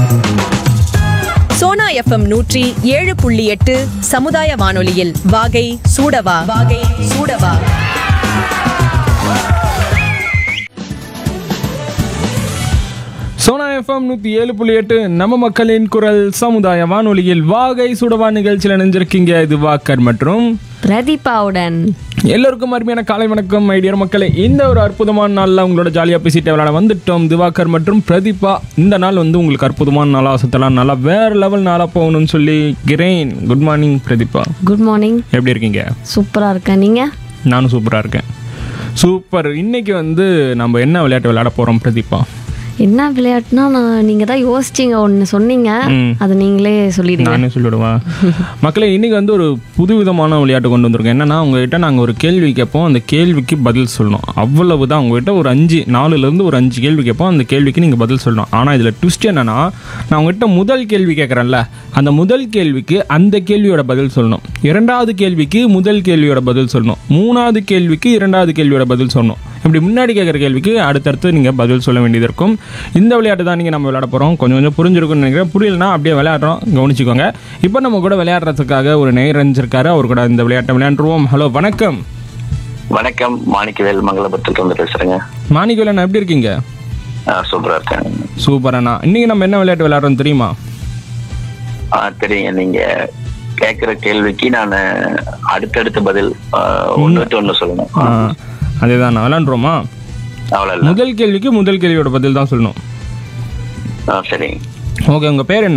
Sona FM நூற்றி ஏழு புள்ளி எட்டு சமுதாய வானொலியில் வாகை சூடவா வாகை சூடவா சோனா எஃப்எம் நூற்றி ஏழு புள்ளி எட்டு நம்ம மக்களின் குரல் சமுதாய வானொலியில் வாகை சுடவா நிகழ்ச்சியில் இணைஞ்சிருக்கீங்க இது வாக்கர் மற்றும் பிரதீபாவுடன் எல்லோருக்கும் அருமையான காலை வணக்கம் ஐடியர் மக்களே இந்த ஒரு அற்புதமான நாளில் உங்களோட ஜாலியாக பேசிட்டு விளையாட வந்துட்டோம் திவாகர் மற்றும் பிரதீபா இந்த நாள் வந்து உங்களுக்கு அற்புதமான நாளாக சுற்றலாம் நல்லா வேற லெவல் நாளாக போகணும்னு சொல்லிக்கிறேன் good morning Pratheeba good morning எப்படி இருக்கீங்க சூப்பரா இருக்கேன் நீங்க நானும் சூப்பராக இருக்கேன் சூப்பர் இன்னைக்கு வந்து நம்ம என்ன விளையாட்டு விளையாட போகிறோம் பிரதீபா என்ன விளையாட்டுனா நான் நீங்க தான் யோசிச்சீங்க ஒன்னு சொன்னீங்க ம். அது நீங்களே சொல்லிடுங்க நானே சொல்லிவிடுவா மக்களே இன்னைக்கு வந்து ஒரு புதுவிதமான விளையாட்டு கொண்டு வந்திருக்கோம் என்னன்னா உங்ககிட்ட நாங்கள் ஒரு கேள்வி கேட்போம் அந்த கேள்விக்கு பதில் சொல்லணும் அவ்வளவு தான் உங்ககிட்ட ஒரு அஞ்சு நாலுலேருந்து ஒரு அஞ்சு கேள்வி கேட்போம் அந்த கேள்விக்கு நீங்கள் பதில் சொல்லணும் ஆனால் இதில் ட்விஸ்ட் என்னன்னா நான் உங்ககிட்ட முதல் கேள்வி கேட்குறேன்ல அந்த முதல் கேள்விக்கு அந்த கேள்வியோட பதில் சொல்லணும் இரண்டாவது கேள்விக்கு முதல் கேள்வியோட பதில் சொல்லணும் மூணாவது கேள்விக்கு இரண்டாவது கேள்வியோட பதில் சொல்லணும் இப்படி முன்னாடி கேட்குற கேள்விக்கு அடுத்தடுத்து நீங்கள் பதில் சொல்ல வேண்டியது இருக்கும் இந்த விளையாட்டு தான் நீங்கள் நம்ம விளையாட போகிறோம் கொஞ்சம் கொஞ்சம் புரிஞ்சிருக்கும்னு நினைக்கிறேன் புரியலனா அப்படியே விளையாடுறோம் கவனிச்சுக்கோங்க இப்போ நம்ம கூட விளையாடுறதுக்காக ஒரு நேர் இருக்காரு அவர் கூட இந்த விளையாட்டை விளையாண்டுருவோம் ஹலோ வணக்கம் வணக்கம் மாணிக்கவேல் மங்களபுரத்துல இருந்து பேசுறேங்க மாணிக்கவேலன் எப்படி இருக்கீங்க ஆ, சூப்பரா இருக்கேன் சூப்பர் அண்ணா இன்னைக்கு நம்ம என்ன விளையாட்டு விளையாடுறோம் தெரியுமா ஆ, தெரியுங்க நீங்க கேக்குற கேள்விக்கு நான் அடுத்தடுத்து பதில் ஆ, ஒண்ணு விட்டு ஒண்ணு சொல்லணும் ஆ, அதேதான் நான் விளையாண்டுருவோமா அவ்வளவு இல்ல முதல் கேள்விக்கு முதல் கேள்வியோட பதில் தான் சொல்லணும் ஆ, சரிங்க ஓகே உங்கள் பேர் என்ன